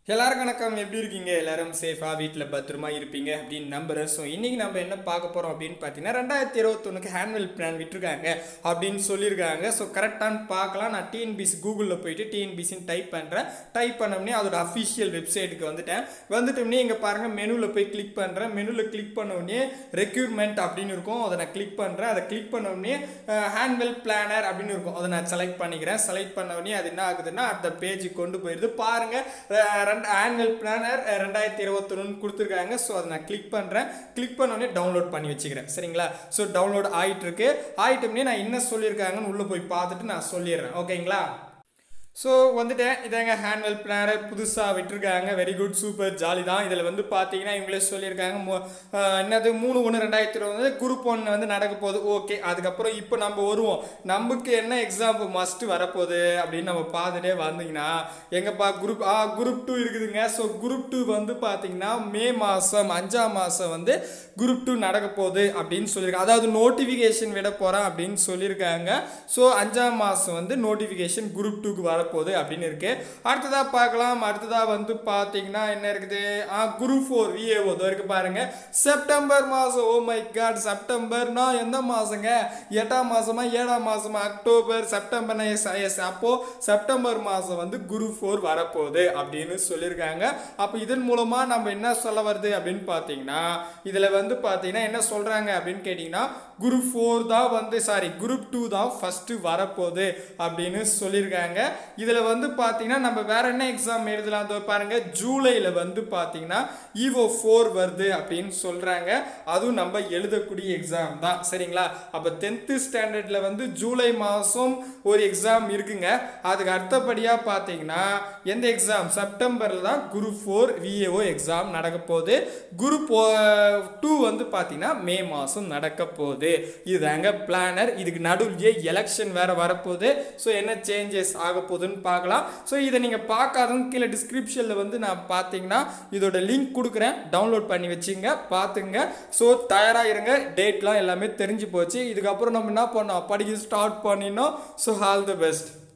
எல்லாருக்கும் வணக்கம் எப்படி இருக்கீங்க எல்லாரும் சேஃபாக வீட்டில் பத்திரமா இருப்பீங்க அப்படின்னு நம்புறேன் ஸோ இன்னைக்கு நம்ம என்ன பார்க்க போகிறோம் அப்படின்னு பார்த்தீங்கன்னா ரெண்டாயிரத்தி இருபத்தொன்னுக்கு ஹேண்ட்வெல் பிளான் விட்டுருக்காங்க அப்படின்னு சொல்லியிருக்காங்க ஸோ கரெக்டானு பார்க்கலாம் நான் டிஎன்பிசி கூகுளில் போயிட்டு டிஎன்பிசின்னு டைப் பண்ணுறேன் டைப் பண்ணோம்னே அதோட அஃபிஷியல் வெப்சைட்டுக்கு வந்துட்டேன் வந்துட்டோம்னே இங்கே பாருங்கள் மெனுவில் போய் கிளிக் பண்ணுறேன் மெனுவில் கிளிக் பண்ண உடனே ரெக்யூர்மெண்ட் அப்படின்னு இருக்கும் அதை நான் கிளிக் பண்ணுறேன் அதை கிளிக் பண்ண உடனே ஹேண்ட்வெல் பிளானர் அப்படின்னு இருக்கும் அதை நான் செலக்ட் பண்ணிக்கிறேன் செலக்ட் பண்ண உடனே அது என்ன ஆகுதுன்னா அந்த பேஜுக்கு கொண்டு போயிடுது பாருங்கள் ரெண்டு ஆனுவல் பிளானர் ரெண்டாயிரத்தி இருபத்தொன்னு கொடுத்துருக்காங்க ஸோ அதை நான் கிளிக் பண்ணுறேன் கிளிக் பண்ண உடனே டவுன்லோட் பண்ணி வச்சுக்கிறேன் சரிங்களா ஸோ டவுன்லோட் ஆகிட்டு இருக்கு ஆயிட்டோம்னே நான் என்ன சொல்லியிருக்காங்கன்னு உள்ளே போய் பார்த்துட்டு நான் சொல்லிடுறேன் ஓகேங்களா ஸோ வந்துட்டேன் இதாங்க ஹேண்ட்வெல் பிளானர் புதுசாக விட்டுருக்காங்க வெரி குட் சூப்பர் ஜாலி தான் இதில் வந்து பார்த்தீங்கன்னா இவங்களே சொல்லியிருக்காங்க மு- ஆஹ் என்னது மூணு ஒன்று ரெண்டாயிரத்தி இருபது குரூப் ஒன்று வந்து நடக்க போகுது ஓகே அதுக்கப்புறம் இப்போ நம்ம வருவோம் நமக்கு என்ன எக்ஸாம் மஸ்ட் வரப்போகுது அப்படின்னு நம்ம பார்த்துட்டே வந்தீங்கன்னா எங்கப்பா குரூப் ஆ குரூப் டூ இருக்குதுங்க ஸோ குரூப் டூ வந்து பார்த்தீங்கன்னா மே மாதம் அஞ்சாம் மாதம் வந்து குரூப் டூ நடக்க போகுது அப்படின்னு சொல்லியிருக்காங்க அதாவது நோட்டிஃபிகேஷன் விட போகிறேன் அப்படின்னு சொல்லியிருக்காங்க ஸோ அஞ்சாம் மாதம் வந்து நோட்டிஃபிகேஷன் குரூப் டூக்கு வரப்போகுது அப்படின்னு இருக்கு அடுத்ததாக பார்க்கலாம் அடுத்ததாக வந்து பார்த்தீங்கன்னா என்ன இருக்குது ஆ குரூப் ஃபோர் விஏஓ இதோ இருக்கு பாருங்க செப்டம்பர் மாதம் ஓ மை காட் செப்டம்பர்னா எந்த மாதங்க எட்டாம் மாதமா ஏழாம் மாதமா அக்டோபர் செப்டம்பர் எஸ் எஸ் அப்போ செப்டம்பர் மாதம் வந்து குரூப் ஃபோர் வரப்போகுது அப்படின்னு சொல்லியிருக்காங்க அப்போ இதன் மூலமாக நம்ம என்ன சொல்ல வருது அப்படின்னு பார்த்தீங்கன்னா இதில் வந்து பார்த்தீங்கன்னா என்ன சொல்கிறாங்க அப்படின்னு கேட்டிங்கன்னா குரூப் ஃபோர் தான் வந்து சாரி குரூப் டூ தான் ஃபஸ்ட்டு வரப்போகுது அப்படின்னு சொல்லியிருக்காங்க இதில் வந்து பார்த்தீங்கன்னா நம்ம வேற என்ன எக்ஸாம் எழுதலாம் அதோ பாருங்க ஜூலையில் வந்து பார்த்தீங்கன்னா ஈவோ ஃபோர் வருது அப்படின்னு சொல்கிறாங்க அதுவும் நம்ம எழுதக்கூடிய எக்ஸாம் தான் சரிங்களா அப்போ டென்த்து ஸ்டாண்டர்டில் வந்து ஜூலை மாதம் ஒரு எக்ஸாம் இருக்குங்க அதுக்கு அடுத்தபடியாக பார்த்தீங்கன்னா எந்த எக்ஸாம் செப்டம்பரில் தான் குரூப் ஃபோர் விஏஓ எக்ஸாம் நடக்க போகுது குரூப் டூ வந்து பார்த்தீங்கன்னா மே மாதம் நடக்க போகுது இதுதாங்க பிளானர் இதுக்கு நடுவுலயே எலெக்ஷன் வேற வரப்போகுது ஸோ என்ன சேஞ்சஸ் ஆக போகுதுன்னு பார்க்கலாம் ஸோ இதை நீங்கள் பார்க்காதவங்க கீழே டிஸ்கிரிப்ஷனில் வந்து நான் பார்த்தீங்கன்னா இதோட லிங்க் கொடுக்குறேன் டவுன்லோட் பண்ணி வச்சுங்க பார்த்துங்க ஸோ தயாராக இருங்க டேட்லாம் எல்லாமே தெரிஞ்சு போச்சு இதுக்கப்புறம் நம்ம என்ன பண்ணோம் படிக்க ஸ்டார்ட் பண்ணினோம் ஸோ ஆல் தி பெஸ்ட்